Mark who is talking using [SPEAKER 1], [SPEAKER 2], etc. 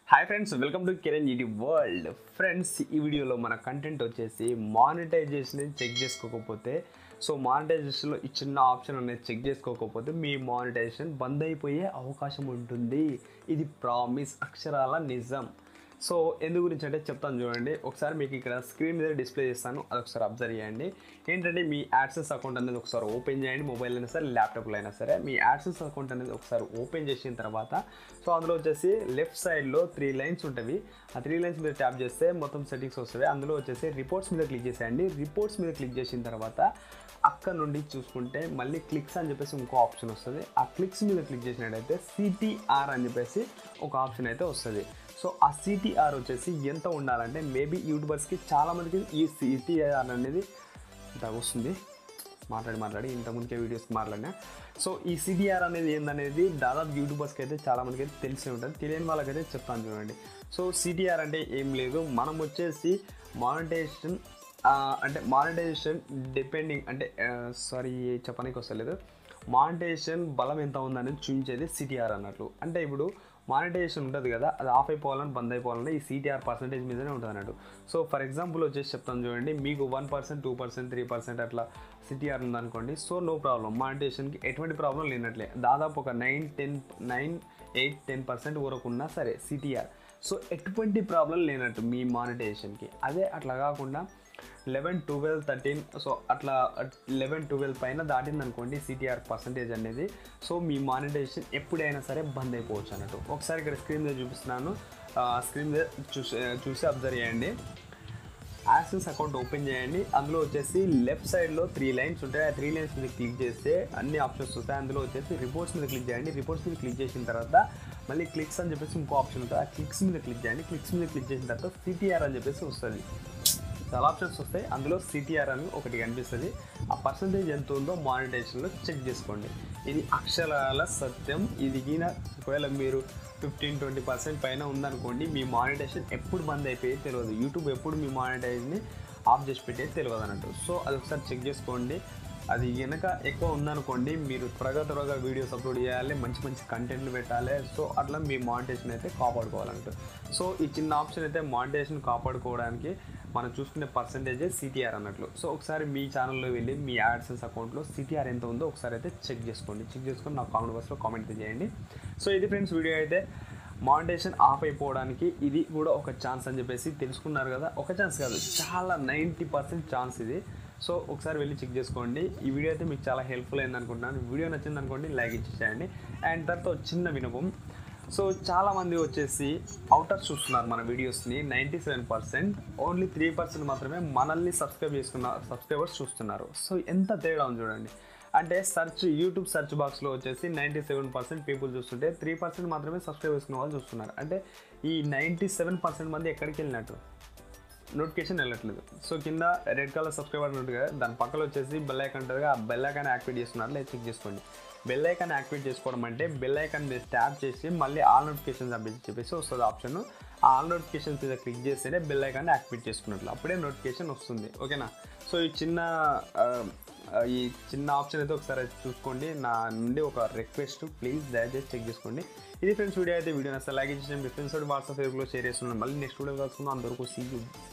[SPEAKER 1] hi friends welcome to Kiran ET world friends ఈ వీడియోలో మన కంటెంట్ వచ్చేసి మానిటైజేషన్ చెక్ చేసుకోకపోతే సో మానిటైజేషన్లో ఈ చిన్న ఆప్షన్ అనేది చెక్ చేసుకోకపోతే మీ మానిటైజేషన్ బంద్ అయిపోయే అవకాశం ఉంటుంది ఇది ప్రామిస్ అక్షరాల నిజం సో ఎందు గురించి అంటే చెప్తాను చూడండి ఒకసారి మీకు ఇక్కడ స్క్రీన్ మీద డిస్ప్లే చేస్తాను అది ఒకసారి అబ్జర్వ్ చేయండి ఏంటంటే మీ యాడ్సెస్ అకౌంట్ అనేది ఒకసారి ఓపెన్ చేయండి మొబైల్ అయినా సరే ల్యాప్టాప్లో అయినా సరే మీ యాడ్సెస్ అకౌంట్ అనేది ఒకసారి ఓపెన్ చేసిన తర్వాత సో అందులో వచ్చేసి లెఫ్ట్ సైడ్లో త్రీ లైన్స్ ఉంటాయి ఆ త్రీ లైన్స్ మీద ట్యాప్ చేస్తే మొత్తం సెట్టింగ్స్ వస్తాయి అందులో వచ్చేసి రిపోర్ట్స్ మీద క్లిక్ చేసేయండి రిపోర్ట్స్ మీద క్లిక్ చేసిన తర్వాత అక్కడ నుండి చూసుకుంటే మళ్ళీ క్లిక్స్ అని చెప్పేసి ఇంకో ఆప్షన్ వస్తుంది ఆ క్లిక్స్ మీద క్లిక్ చేసినట్టయితే సిటీఆర్ అని చెప్పేసి ఒక ఆప్షన్ అయితే వస్తుంది సో ఆ సిటీఆర్ వచ్చేసి ఎంత ఉండాలంటే మేబీ యూట్యూబర్స్కి చాలామందికి ఈ సిటీఆర్ అనేది ఇంత వస్తుంది మాట్లాడి మాట్లాడి ఇంతకుముందుకే వీడియోస్ మాట్లాడినా సో ఈ సిడిఆర్ అనేది ఏందనేది దాదాపు యూట్యూబర్స్కి అయితే చాలామందికి అయితే తెలిసే ఉంటుంది తెలియని వాళ్ళకైతే చెప్తాను చూడండి సో సిటిఆర్ అంటే ఏం లేదు మనం వచ్చేసి మానిటైజేషన్ అంటే మానిటైజేషన్ డిపెండింగ్ అంటే సారీ చెప్పడానికి వస్తలేదు మానిటైజేషన్ బలం ఎంత ఉందనేది చూపించేది సిటిఆర్ అన్నట్లు అంటే ఇప్పుడు మానిటైజేషన్ ఉంటుంది కదా అది ఆఫ్ అయిపోవాలని బంద్ అయిపోవాలని ఈ సిటిఆర్ పర్సెంటేజ్ మీదనే ఉంటుంది అన్నట్టు సో ఫర్ ఎగ్జాంపుల్ వచ్చేసి చెప్తాను చూడండి మీకు one percent two percent three percent అట్లా సిటిఆర్ ఉందనుకోండి సో నో ప్రాబ్లం మానిటైజేషన్కి ఎటువంటి ప్రాబ్లం లేనట్లే దాదాపు ఒక nine ten nine eight ten percent వరకు ఉన్నా సరే సిటిఆర్ సో ఎటువంటి ప్రాబ్లం లేనట్టు మీ మానిటైజేషన్కి అదే అట్లా కాకుండా లెవెన్ ట్వెల్వ్ థర్టీన్ సో అట్లా లెవెన్ ట్వెల్వ్ పైన దాటింది అనుకోండి సిటిఆర్ పర్సంటేజ్ అనేది సో మీ మానిటైజేషన్ ఎప్పుడైనా సరే బంద్ అయిపోవచ్చు అన్నట్టు ఒకసారి ఇక్కడ స్క్రీన్ మీద చూపిస్తున్నాను స్క్రీన్ మీద చూసి చూసి అబ్జర్వ్ చేయండి యాక్సెస్ అకౌంట్ ఓపెన్ చేయండి అందులో వచ్చేసి లెఫ్ట్ సైడ్లో త్రీ లైన్స్ ఉంటాయి ఆ త్రీ లైన్స్ మీద క్లిక్ చేస్తే అన్ని ఆప్షన్స్ వస్తాయి అందులో వచ్చేసి రిపోర్ట్స్ మీద క్లిక్ చేయండి రిపోర్ట్స్ మీద క్లిక్ చేసిన తర్వాత మళ్ళీ క్లిక్స్ అని చెప్పేసి ఇంకో ఆప్షన్ ఉంటుంది ఆ క్లిక్స్ మీద క్లిక్ చేయండి క్లిక్స్ మీద క్లిక్ చేసిన తర్వాత సిటిఆర్ అని చెప్పేసి వస్తుంది చాలా ఆప్షన్స్ వస్తాయి అందులో సిటిఆర్ అని ఒకటి కనిపిస్తుంది ఆ పర్సంటేజ్ ఎంత ఉందో మానిటైజేషన్లో చెక్ చేసుకోండి ఇది అక్షరాల సత్యం ఇది గిన ఒకవేళ మీరు ఫిఫ్టీన్ ట్వంటీ పర్సెంట్ పైన ఉందనుకోండి మీ మానిటైజేషన్ ఎప్పుడు బంద్ అయిపోయి తెలియదు యూట్యూబ్ ఎప్పుడు మీ మానిటైజ్ని ఆఫ్ చేసి పెట్టేది తెలియదు అన్నట్టు సో అది ఒకసారి చెక్ చేసుకోండి అది వెనక ఎక్కువ ఉందనుకోండి మీరు త్వరగా త్వరగా వీడియోస్ అప్లోడ్ చేయాలి మంచి మంచి కంటెంట్లు పెట్టాలి సో అట్లా మీ మానిటేషన్ అయితే కాపాడుకోవాలంట సో ఈ చిన్న ఆప్షన్ అయితే మానిటేషన్ కాపాడుకోవడానికి మనం చూసుకునే పర్సంటేజే సిటిఆర్ అన్నట్లు సో ఒకసారి మీ ఛానల్లో వెళ్ళి మీ యాడ్సెన్స్ అకౌంట్లో సిటిఆర్ ఎంత ఉందో ఒకసారి అయితే చెక్ చేసుకోండి చెక్ చేసుకొని నాకు కామెంట్ బాక్స్లో కామెంట్ చేయండి సో ఇది ఫ్రెండ్స్ వీడియో అయితే మానిటేషన్ ఆఫ్ అయిపోవడానికి ఇది కూడా ఒక ఛాన్స్ అని చెప్పేసి తెలుసుకున్నారు కదా ఒక ఛాన్స్ కాదు చాలా నైంటీ పర్సెంట్ ఛాన్స్ ఇది సో ఒకసారి వెళ్ళి చెక్ చేసుకోండి ఈ వీడియో అయితే మీకు చాలా హెల్ప్ఫుల్ అయింది అనుకుంటున్నాను వీడియో నచ్చింది అనుకోండి లైక్ ఇచ్చేసేయండి అండ్ తర్వాత చిన్న వినపం సో చాలామంది వచ్చేసి అవుటర్స్ చూస్తున్నారు మన వీడియోస్ని ninety seven percent only three percent మాత్రమే మనల్ని సబ్స్క్రైబ్ చేసుకున్న సబ్స్క్రైబర్స్ చూస్తున్నారు సో ఎంత తేడా ఉంది చూడండి అంటే సెర్చ్ యూట్యూబ్ సెర్చ్ బాక్స్లో వచ్చేసి నైంటీ సెవెన్ పర్సెంట్ పీపుల్ చూస్తుంటే త్రీ పర్సెంట్ మాత్రమే సబ్స్క్రైబ్ చేసుకున్న వాళ్ళు చూస్తున్నారు అంటే ఈ నైంటీ సెవెన్ పర్సెంట్ మంది ఎక్కడికి వెళ్ళినట్టు నోటిఫికేషన్ వెళ్ళట్లేదు సో కింద రెడ్ కలర్ సబ్స్క్రైబర్ ఉన్నట్టుగా దాని పక్కన వచ్చేసి బెల్ ఐకాన్ ఉంటుందిగా ఆ బెల్ ఐకాన్ యాక్టివేట్ చేస్తున్నారు లేదా చెక్ చేసుకోండి బెల్ ఐకాన్ యాక్టివేట్ చేసుకోవడం అంటే బెల్ ఐకాన్ మీద ట్యాప్ చేసి మళ్ళీ ఆల్ నోటిఫికేషన్స్ అప్డేట్ చెప్పేసి వస్తుంది ఆప్షన్ ఆ ఆల్ నోటిఫికేషన్స్ మీద క్లిక్ చేస్తేనే బెల్ ఐకాన్ యాక్టివేట్ చేసుకున్నట్లు అప్పుడే నోటిఫికేషన్ వస్తుంది ఓకేనా సో ఈ చిన్న ఈ చిన్న ఆప్షన్ అయితే ఒకసారి చూసుకోండి నా నుండి ఒక రిక్వెస్ట్ ప్లీజ్ దయచేసి చెక్ చేసుకోండి ఇది ఫ్రెండ్స్ వీడియో అయితే వీడియో నచ్చే లైక్ చేసి మీ ఫ్రెండ్స్ వాట్సాప్ ఫేస్బుక్లో షేర్ చేస్తున్నాను మళ్ళీ నెక్స్ట్ వీడియో కలుసుకుందాం అందరికీ సీ యూ